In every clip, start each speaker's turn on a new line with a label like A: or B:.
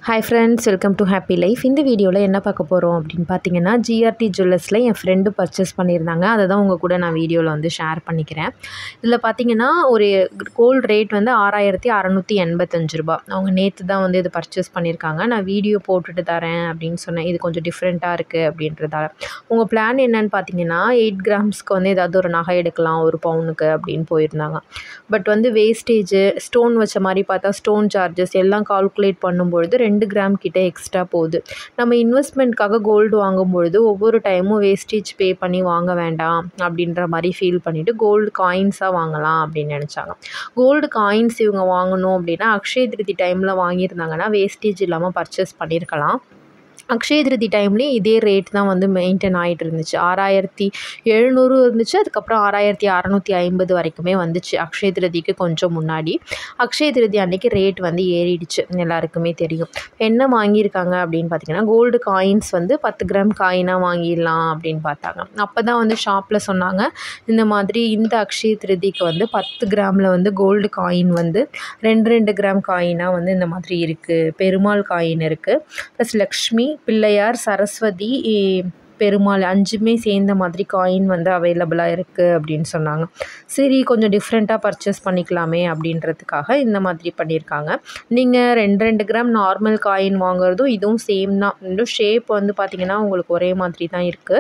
A: hi friends welcome to happy life இந்த வீடியோவில் என்ன பார்க்க போகிறோம் அப்படின்னு பார்த்தீங்கன்னா ஜிஆர்டி ஜுவல்லர்ஸில் என் ஃப்ரெண்டு பர்ச்சேஸ் பண்ணியிருந்தாங்க அதை தான் உங்கள் கூட நான் வீடியோவில் வந்து ஷேர் பண்ணிக்கிறேன் இதில் பார்த்தீங்கன்னா ஒரு கோல்டு ரேட் வந்து ஆறாயிரத்தி அறநூற்றி எண்பத்தஞ்சு ரூபா அவங்க நேற்று தான் வந்து இது பர்ச்சேஸ் பண்ணியிருக்காங்க நான் வீடியோ போட்டுட்டு தரேன் அப்படின்னு சொன்னேன் இது கொஞ்சம் டிஃப்ரெண்ட்டாக இருக்குது அப்படின்றதால உங்கள் பிளான் என்னன்னு பார்த்தீங்கன்னா எயிட் கிராம்ஸ்க்கு வந்து ஏதாவது ஒரு நகை எடுக்கலாம் ஒரு பவுனுக்கு அப்படின்னு போயிருந்தாங்க பட் வந்து வேஸ்டேஜு ஸ்டோன் வச்ச மாதிரி பார்த்தா ஸ்டோன் சார்ஜஸ் எல்லாம் கால்குலேட் பண்ணும்பொழுது ரெண்டு கிராம் கிட்ட எக்ஸ்ட்ரா போகுது நம்ம இன்வெஸ்ட்மெண்ட்காக கோல்டு வாங்கும்பொழுது ஒவ்வொரு டைமும் வேஸ்டேஜ் பே பண்ணி வாங்க வேண்டாம் அப்படின்ற மாதிரி ஃபீல் பண்ணிவிட்டு கோல்டு காயின்ஸாக வாங்கலாம் அப்படின்னு நினச்சாங்க கோல்டு காயின்ஸ் இவங்க வாங்கணும் அப்படின்னா அக்ஷய திருதி டைமில் வாங்கியிருந்தாங்கன்னா வேஸ்டேஜ் இல்லாமல் பர்ச்சேஸ் பண்ணியிருக்கலாம் அக்ஷய திருதி டைம்லேயும் இதே ரேட் தான் வந்து மெயின்டைன் ஆகிட்டு இருந்துச்சு ஆறாயிரத்தி எழுநூறு இருந்துச்சு அதுக்கப்புறம் ஆறாயிரத்தி அறநூற்றி ஐம்பது வரைக்குமே வந்துச்சு அக்ஷய திருதிக்கு கொஞ்சம் முன்னாடி அக்ஷய திருதி அன்றைக்கி ரேட் வந்து ஏறிடுச்சு எல்லாருக்குமே தெரியும் என்ன வாங்கியிருக்காங்க அப்படின்னு பார்த்தீங்கன்னா கோல்டு காயின்ஸ் வந்து பத்து கிராம் காயினாக வாங்கிடலாம் அப்படின்னு பார்த்தாங்க அப்போ தான் வந்து ஷாப்பில் சொன்னாங்க இந்த மாதிரி இந்த அக்ஷய திருதிக்கு வந்து பத்து கிராமில் வந்து கோல்டு காயின் வந்து ரெண்டு ரெண்டு கிராம் காயினாக வந்து இந்த மாதிரி இருக்குது பெருமாள் காயின் இருக்குது ப்ளஸ் லக்ஷ்மி பிள்ளையார் சரஸ்வதி பெருமாள் அஞ்சுமே சேர்ந்த மாதிரி காயின் வந்து அவைலபிளாக இருக்குது அப்படின்னு சொன்னாங்க சரி கொஞ்சம் டிஃப்ரெண்ட்டாக பர்ச்சேஸ் பண்ணிக்கலாமே அப்படின்றதுக்காக இந்த மாதிரி பண்ணியிருக்காங்க நீங்கள் ரெண்டு ரெண்டு கிராம் நார்மல் காயின் வாங்குறதும் இதுவும் சேம் தான் இன்னும் ஷேப் வந்து பார்த்திங்கன்னா உங்களுக்கு ஒரே மாதிரி தான் இருக்குது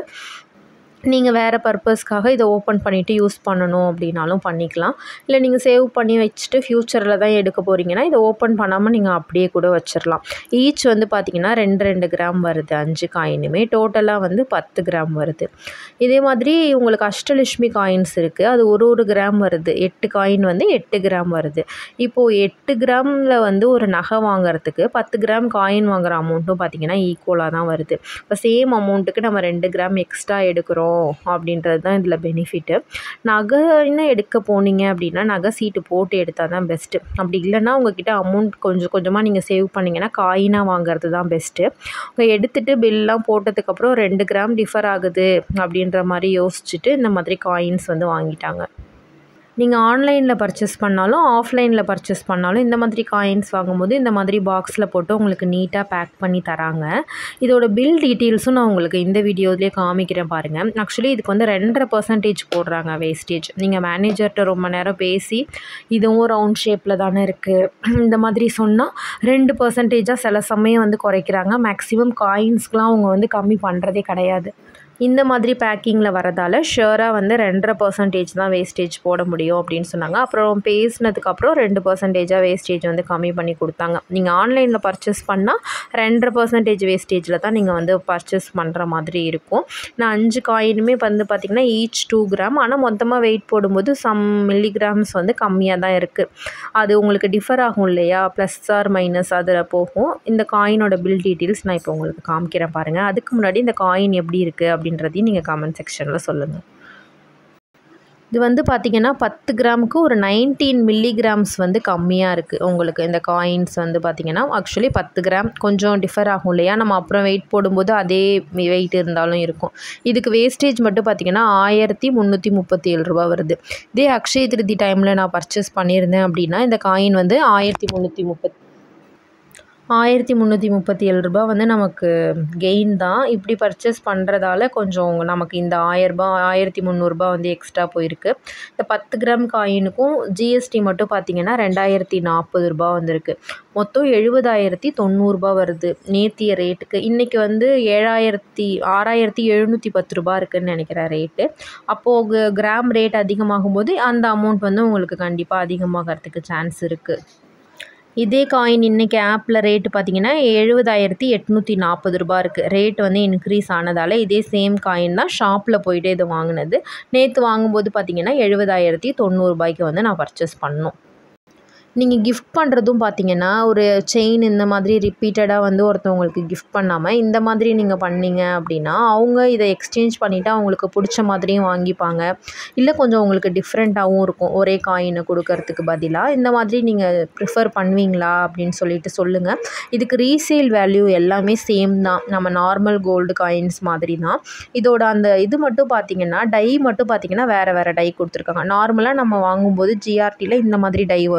A: நீங்கள் வேறு பர்பஸ்க்காக இதை ஓப்பன் பண்ணிவிட்டு யூஸ் பண்ணணும் அப்படின்னாலும் பண்ணிக்கலாம் இல்லை நீங்கள் சேவ் பண்ணி வச்சுட்டு ஃப்யூச்சரில் தான் எடுக்க போகிறீங்கன்னா இதை ஓப்பன் பண்ணாமல் நீங்கள் அப்படியே கூட வச்சிடலாம் ஈச் வந்து பார்த்திங்கன்னா ரெண்டு ரெண்டு கிராம் வருது அஞ்சு காயினுமே டோட்டலாக வந்து பத்து கிராம் வருது இதே மாதிரி உங்களுக்கு அஷ்டலட்சுமி காயின்ஸ் இருக்குது அது ஒரு ஒரு கிராம் வருது எட்டு காயின் வந்து எட்டு கிராம் வருது இப்போது எட்டு கிராமில் வந்து ஒரு நகை வாங்குறதுக்கு பத்து கிராம் காயின் வாங்குகிற அமௌண்ட்டும் பார்த்திங்கன்னா ஈக்குவலாக தான் வருது இப்போ சேம் அமௌண்ட்டுக்கு நம்ம ரெண்டு கிராம் எக்ஸ்ட்ரா எடுக்கிறோம் அப்படின்றது தான் இதில் பெனிஃபிட்டு நகைன்னு எடுக்க போனீங்க அப்படின்னா நகை சீட்டு போட்டு எடுத்தால் தான் பெஸ்ட்டு அப்படி இல்லைன்னா உங்ககிட்ட அமௌண்ட் கொஞ்சம் கொஞ்சமாக நீங்கள் சேவ் பண்ணிங்கன்னா காயினாக வாங்குறது தான் பெஸ்ட்டு உங்கள் எடுத்துகிட்டு பில்லாம் போட்டதுக்கப்புறம் ரெண்டு கிராம் டிஃபர் ஆகுது அப்படின்ற மாதிரி யோசிச்சுட்டு இந்த மாதிரி காயின்ஸ் வந்து வாங்கிட்டாங்க நீங்கள் ஆன்லைனில் பர்ச்சேஸ் பண்ணாலும் ஆஃப்லைனில் பர்ச்சேஸ் பண்ணாலும் இந்த மாதிரி காயின்ஸ் வாங்கும்போது இந்த மாதிரி பாக்ஸில் போட்டு உங்களுக்கு நீட்டாக பேக் பண்ணி தராங்க இதோட பில் டீட்டெயில்ஸும் நான் உங்களுக்கு இந்த வீடியோலேயே காமிக்கிறேன் பாருங்கள் ஆக்சுவலி இதுக்கு வந்து ரெண்டரை பர்சன்டேஜ் போடுறாங்க வேஸ்டேஜ் நீங்கள் மேனேஜர்கிட்ட ரொம்ப நேரம் பேசி இதுவும் ரவுண்ட் ஷேப்பில் தானே இருக்குது இந்த மாதிரி சொன்னால் ரெண்டு பர்சன்டேஜாக சில சமயம் வந்து குறைக்கிறாங்க மேக்ஸிமம் காயின்ஸ்க்கெலாம் அவங்க வந்து கம்மி பண்ணுறதே கிடையாது இந்த மாதிரி பேக்கிங்கில் வரதால் ஷுவராக வந்து ரெண்டரை பர்சன்டேஜ் தான் வேஸ்டேஜ் போட முடியும் அப்படின்னு சொன்னாங்க அப்புறம் பேசினதுக்கப்புறம் ரெண்டு பர்சன்டேஜாக வேஸ்டேஜ் வந்து கம்மி பண்ணி கொடுத்தாங்க நீங்கள் ஆன்லைனில் பர்ச்சேஸ் பண்ணால் ரெண்டரை பர்சன்டேஜ் வேஸ்டேஜில் தான் நீங்கள் வந்து பர்ச்சேஸ் பண்ணுற மாதிரி இருக்கும் நான் அஞ்சு காயினுமே வந்து பார்த்திங்கன்னா ஈச் டூ கிராம் ஆனால் மொத்தமாக வெயிட் போடும்போது சம் மில்லிகிராம்ஸ் வந்து கம்மியாக தான் இருக்குது அது உங்களுக்கு டிஃபர் ஆகும் இல்லையா ப்ளஸ் ஆர் மைனஸ் அதில் போகும் இந்த காயினோட பில் டீட்டெயில்ஸ் நான் இப்போ உங்களுக்கு காமிக்கிறேன் பாருங்கள் அதுக்கு முன்னாடி இந்த காயின் எப்படி இருக்குது அப்படின்றதையும் நீங்கள் கமெண்ட் செக்ஷனில் சொல்லுங்கள் இது வந்து பார்த்திங்கன்னா பத்து கிராமுக்கு ஒரு நைன்டீன் மில்லிகிராம்ஸ் வந்து கம்மியாக இருக்குது உங்களுக்கு இந்த காயின்ஸ் வந்து பார்த்திங்கன்னா ஆக்சுவலி பத்து கிராம் கொஞ்சம் டிஃபர் ஆகும் இல்லையா நம்ம அப்புறம் வெயிட் போடும்போது அதே வெயிட் இருந்தாலும் இருக்கும் இதுக்கு வேஸ்டேஜ் மட்டும் பார்த்திங்கன்னா ஆயிரத்தி முந்நூற்றி முப்பத்தி ஏழு ரூபா வருது இதே அக்ஷய திருதி டைமில் நான் பர்ச்சேஸ் பண்ணியிருந்தேன் அப்படின்னா இந்த காயின் வந்து ஆயிரத்தி முந்நூற்றி முப்பத்தி ஆயிரத்தி முந்நூற்றி முப்பத்தி ஏழு ரூபா வந்து நமக்கு கெயின் தான் இப்படி பர்ச்சேஸ் பண்ணுறதால கொஞ்சம் நமக்கு இந்த ஆயரரூபா ஆயிரத்தி முந்நூறுரூபா வந்து எக்ஸ்ட்ரா போயிருக்கு இந்த பத்து கிராம் காயினுக்கும் ஜிஎஸ்டி மட்டும் பார்த்திங்கன்னா ரெண்டாயிரத்தி நாற்பது ரூபா வந்திருக்கு மொத்தம் எழுபதாயிரத்தி தொண்ணூறுரூபா வருது நேத்திய ரேட்டுக்கு இன்றைக்கி வந்து ஏழாயிரத்தி ஆறாயிரத்தி எழுநூற்றி பத்து ரூபா இருக்குதுன்னு நினைக்கிறேன் ரேட்டு அப்போது கிராம் ரேட் அதிகமாகும் போது அந்த அமௌண்ட் வந்து உங்களுக்கு கண்டிப்பாக அதிகமாகிறதுக்கு சான்ஸ் இருக்குது இதே காயின் இன்றைக்கி ஆப்பில் ரேட்டு பார்த்திங்கன்னா எழுபதாயிரத்தி எட்நூற்றி நாற்பது ரூபா இருக்குது ரேட் வந்து இன்க்ரீஸ் ஆனதால் இதே சேம் காயின் தான் ஷாப்பில் போயிட்டு இது வாங்கினது நேற்று வாங்கும்போது பார்த்திங்கன்னா எழுபதாயிரத்தி தொண்ணூறுபாய்க்கு வந்து நான் பர்ச்சேஸ் பண்ணோம் நீங்கள் கிஃப்ட் பண்ணுறதும் பார்த்தீங்கன்னா ஒரு செயின் இந்த மாதிரி ரிப்பீட்டடாக வந்து ஒருத்தவங்களுக்கு கிஃப்ட் பண்ணாமல் இந்த மாதிரி நீங்கள் பண்ணீங்க அப்படின்னா அவங்க இதை எக்ஸ்சேஞ்ச் பண்ணிவிட்டு அவங்களுக்கு பிடிச்ச மாதிரியும் வாங்கிப்பாங்க இல்லை கொஞ்சம் உங்களுக்கு டிஃப்ரெண்ட்டாகவும் இருக்கும் ஒரே காயினை கொடுக்கறதுக்கு பதிலாக இந்த மாதிரி நீங்கள் ப்ரிஃபர் பண்ணுவீங்களா அப்படின்னு சொல்லிட்டு சொல்லுங்கள் இதுக்கு ரீசேல் வேல்யூ எல்லாமே சேம் தான் நம்ம நார்மல் கோல்டு காயின்ஸ் மாதிரி தான் இதோட அந்த இது மட்டும் பார்த்தீங்கன்னா டை மட்டும் பார்த்தீங்கன்னா வேறு வேறு டை கொடுத்துருக்காங்க நார்மலாக நம்ம வாங்கும்போது ஜிஆர்டியில் இந்த மாதிரி டை வரும் பின்னாடி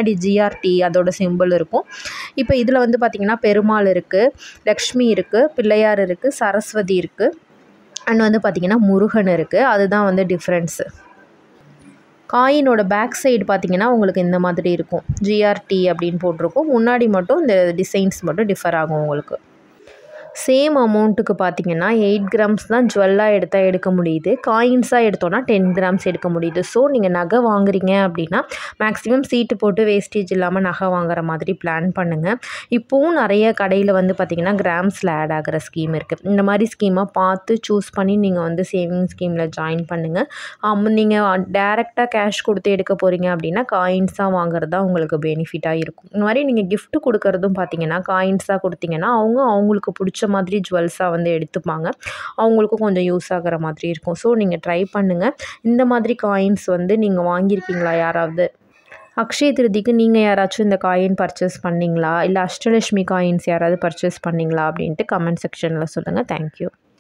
A: பின்னாடி ஜிஆர்டி அதோட சிம்பிள் இருக்கும் இப்போ இதில் வந்து பார்த்திங்கன்னா பெருமாள் இருக்குது லக்ஷ்மி இருக்குது பிள்ளையார் இருக்குது சரஸ்வதி இருக்குது அண்ட் வந்து பார்த்திங்கன்னா முருகன் இருக்குது அதுதான் வந்து டிஃப்ரென்ஸு காயினோட பேக் சைடு பார்த்தீங்கன்னா உங்களுக்கு இந்த மாதிரி இருக்கும் ஜிஆர்டி அப்படின்னு போட்டிருக்கும் முன்னாடி மட்டும் இந்த டிசைன்ஸ் மட்டும் டிஃபர் ஆகும் உங்களுக்கு சேம் அமௌண்ட்டுக்கு பார்த்தீங்கன்னா எயிட் கிராம்ஸ் தான் ஜுவல்லாக எடுத்தால் எடுக்க முடியுது காயின்ஸாக எடுத்தோன்னா டென் கிராம்ஸ் எடுக்க முடியுது ஸோ நீங்கள் நகை வாங்குறீங்க அப்படின்னா மேக்ஸிமம் சீட்டு போட்டு வேஸ்டேஜ் இல்லாமல் நகை வாங்குற மாதிரி பிளான் பண்ணுங்கள் இப்போவும் நிறைய கடையில் வந்து பார்த்திங்கன்னா கிராம்ஸில் ஆட் ஆகிற ஸ்கீம் இருக்குது இந்த மாதிரி ஸ்கீமாக பார்த்து சூஸ் பண்ணி நீங்கள் வந்து சேவிங் ஸ்கீமில் ஜாயின் பண்ணுங்கள் நீங்கள் டேரெக்டாக கேஷ் கொடுத்து எடுக்க போகிறீங்க அப்படின்னா காயின்ஸாக வாங்குறது தான் உங்களுக்கு பெனிஃபிட்டாக இருக்கும் இந்த மாதிரி நீங்கள் gift கொடுக்கறதும் பார்த்தீங்கன்னா காயின்ஸாக கொடுத்தீங்கன்னா அவங்க அவங்களுக்கு பிடிச்ச மாதிரி ஜுவல்ஸாக வந்து எடுத்துப்பாங்க அவங்களுக்கும் கொஞ்சம் யூஸ் ஆகிற மாதிரி இருக்கும் ஸோ நீங்கள் ட்ரை பண்ணுங்கள் இந்த மாதிரி காயின்ஸ் வந்து நீங்கள் வாங்கியிருக்கீங்களா யாராவது அக்ஷய திருதிக்கு நீங்கள் யாராச்சும் இந்த காயின் பர்ச்சேஸ் பண்ணீங்களா இல்லை அஷ்டலட்சுமி காயின்ஸ் யாராவது பர்ச்சேஸ் பண்ணீங்களா அப்படின்ட்டு கமெண்ட் செக்ஷனில் சொல்லுங்கள் தேங்க்யூ